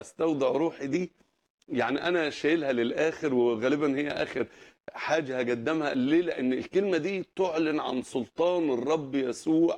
استودع روحي دي يعني انا شايلها للاخر وغالبا هي اخر حاجه هقدمها ليه لان الكلمه دي تعلن عن سلطان الرب يسوع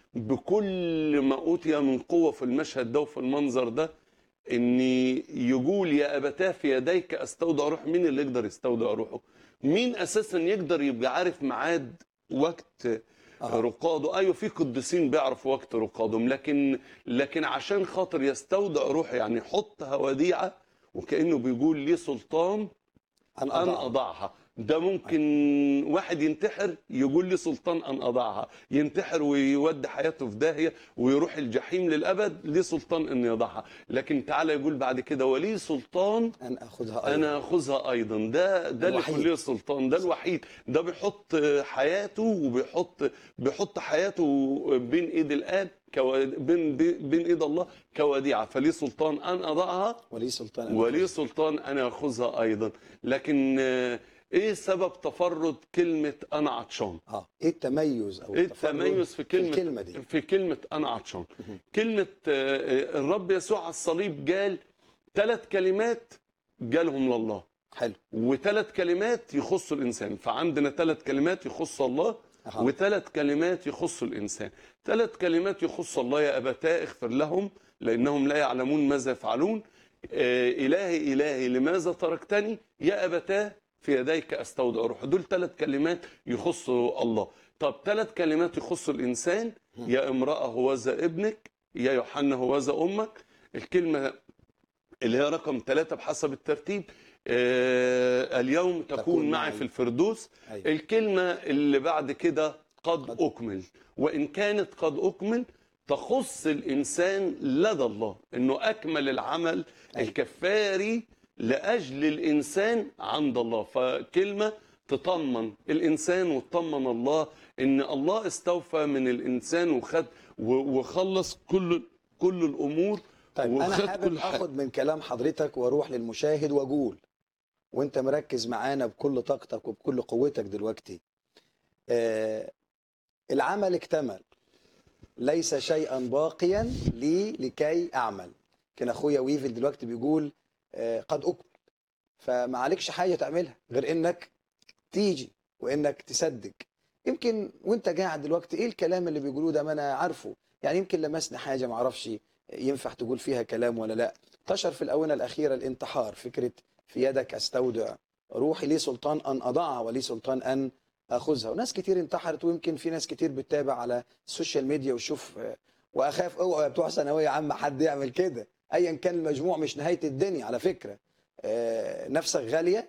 بكل ما اوتي من قوه في المشهد ده وفي المنظر ده ان يقول يا ابتاه في يديك استودع روح مين اللي يقدر يستودع روحه مين اساسا يقدر يبقى عارف ميعاد وقت آه. رقاده ايوه في قديسين بيعرفوا وقت رقادهم لكن لكن عشان خاطر يستودع روحه يعني يحطها وديعه وكانه بيقول لي سلطان أن ان أضع اضعها ده ممكن واحد ينتحر يقول لي سلطان ان اضعها ينتحر ويودي حياته في داهيه ويروح الجحيم للابد ليه سلطان ان يضعها لكن تعالى يقول بعد كده ولي سلطان أن أخذها أيضا انا اخذها ايضا ده ده اللي الوحيد. كليه سلطان ده الوحيد ده بيحط حياته وبيحط بيحط حياته بين ايد الاب كو... بين بين ايد الله كوديعه فليه سلطان ان اضعها ولي سلطان أن ولي أخذها. سلطان انا اخذها ايضا لكن آه، ايه سبب تفرد كلمه انا عطشان اه ايه التميز او ايه التفرد التميز في كلمه الكلمه دي في كلمه انا عطشان كلمه آه، الرب يسوع على الصليب قال ثلاث كلمات قالهم لله حلو وثلاث كلمات يخصوا الانسان فعندنا ثلاث كلمات يخص الله أها. وثلاث كلمات يخص الانسان ثلاث كلمات يخص الله يا ابتاه اغفر لهم لانهم لا يعلمون ماذا يفعلون آه، الهي الهي لماذا تركتني يا ابتاه في يديك استودع روحي دول ثلاث كلمات يخصوا الله طب ثلاث كلمات يخص الانسان يا امراه هوذا ابنك يا يوحنا هوذا امك الكلمه اللي هي رقم ثلاثة بحسب الترتيب آه اليوم تكون, تكون معي معي. في الفردوس أيوة. الكلمة اللي بعد كده قد قد. أكمل وإن كانت قد أكمل تخص الإنسان لدى الله إنه أكمل العمل أيوة. الكفاري لأجل الإنسان عند الله فكلمة تطمن الإنسان وتطمن الله إن الله استوفى من الإنسان وخد و- وخلص كل كل الأمور طيب انا وخد حابب كل حاجة. اخد من كلام حضرتك واروح للمشاهد واقول وانت مركز معانا بكل طاقتك وبكل قوتك دلوقتي آه العمل اكتمل ليس شيئا باقيا لي لكي اعمل كان اخويا ويفل دلوقتي بيقول آه قد اكمل فما عليكش حاجه تعملها غير انك تيجي وانك تصدق يمكن وانت قاعد دلوقتي ايه الكلام اللي بيقولوه ده ما انا عارفه يعني يمكن لمسني حاجه ما اعرفش ينفع تقول فيها كلام ولا لا انتشر في الاونه الاخيره الانتحار فكره في يدك استودع روحي لي سلطان ان اضعها ولي سلطان ان اخذها وناس كتير انتحرت ويمكن في ناس كتير بتتابع على السوشيال ميديا وشوف آه، واخاف اوعى يا بتوع ثانويه عامه حد يعمل كده ايا كان المجموع مش نهايه الدنيا على فكره آه، نفسك غاليه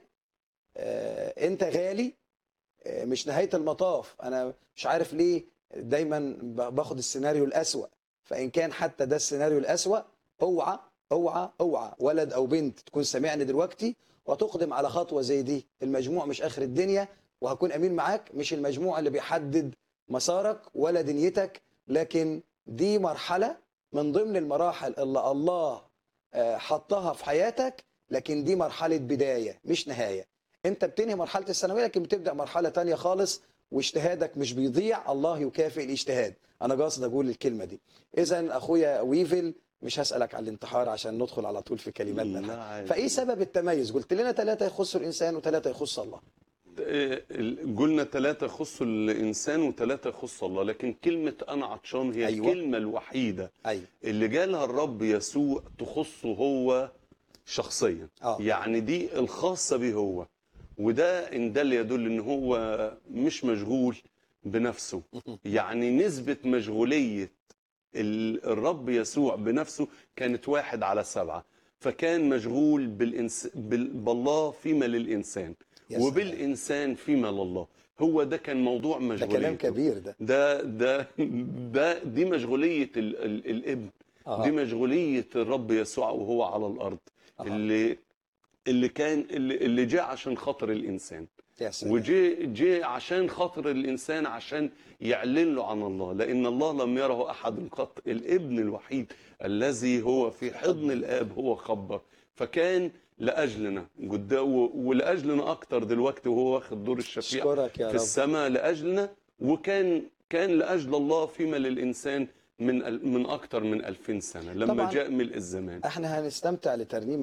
آه، انت غالي آه، مش نهايه المطاف انا مش عارف ليه دايما ب- باخد السيناريو الاسوأ فان كان حتى ده السيناريو الاسوأ اوعى اوعى اوعى ولد او بنت تكون سامعني دلوقتي وتقدم على خطوه زي دي المجموع مش اخر الدنيا وهكون امين معاك مش المجموع اللي بيحدد مسارك ولا دنيتك لكن دي مرحله من ضمن المراحل اللي الله آه، حطها في حياتك لكن دي مرحله بدايه مش نهايه انت بتنهي مرحله الثانويه لكن بتبدا مرحله تانية خالص واجتهادك مش بيضيع الله يكافئ الاجتهاد انا قاصد اقول الكلمه دي اذا اخويا ويفل مش هسالك على الانتحار عشان ندخل على طول في كلماتنا لا، الحق. عادي. فايه سبب التميز قلت لنا ثلاثه يخصوا الانسان وثلاثه يخص الله آه، قلنا ثلاثة يخصوا الإنسان وثلاثة يخص الله لكن كلمة أنا عطشان هي أيوة. الكلمة الوحيدة ايوه اللي جالها الرب يسوع تخصه هو شخصيا اه يعني دي الخاصة به هو وده إن ده اللي يدل إن هو مش مشغول بنفسه يعني نسبة مشغولية ال- الرب يسوع بنفسه كانت واحد على سبعة فكان مشغول بالإنس... بال... بالله فيما للإنسان يا سلام. وبالإنسان فيما لله هو ده كان موضوع ده مشغوليته كلام كبير ده ده ده ده دي مشغولية ال... ال... الابن آه. دي مشغولية الرب يسوع وهو على الأرض آه. اللي اللي كان اللي, اللي جاء عشان خاطر الإنسان يا سلام وجي جي عشان خاطر الانسان عشان يعلن له عن الله لان الله لم يره احد قط الابن الوحيد الذي هو في حضن الاب هو خبر فكان لاجلنا قدام ولاجلنا اكتر دلوقتي وهو واخد دور الشفيع اشكرك يا في رب السماء لاجلنا وكان كان لاجل الله فيما للانسان من ال- من اكتر من 2000 سنه لما طبعاً. جاء ملء الزمان احنا هنستمتع لترنيم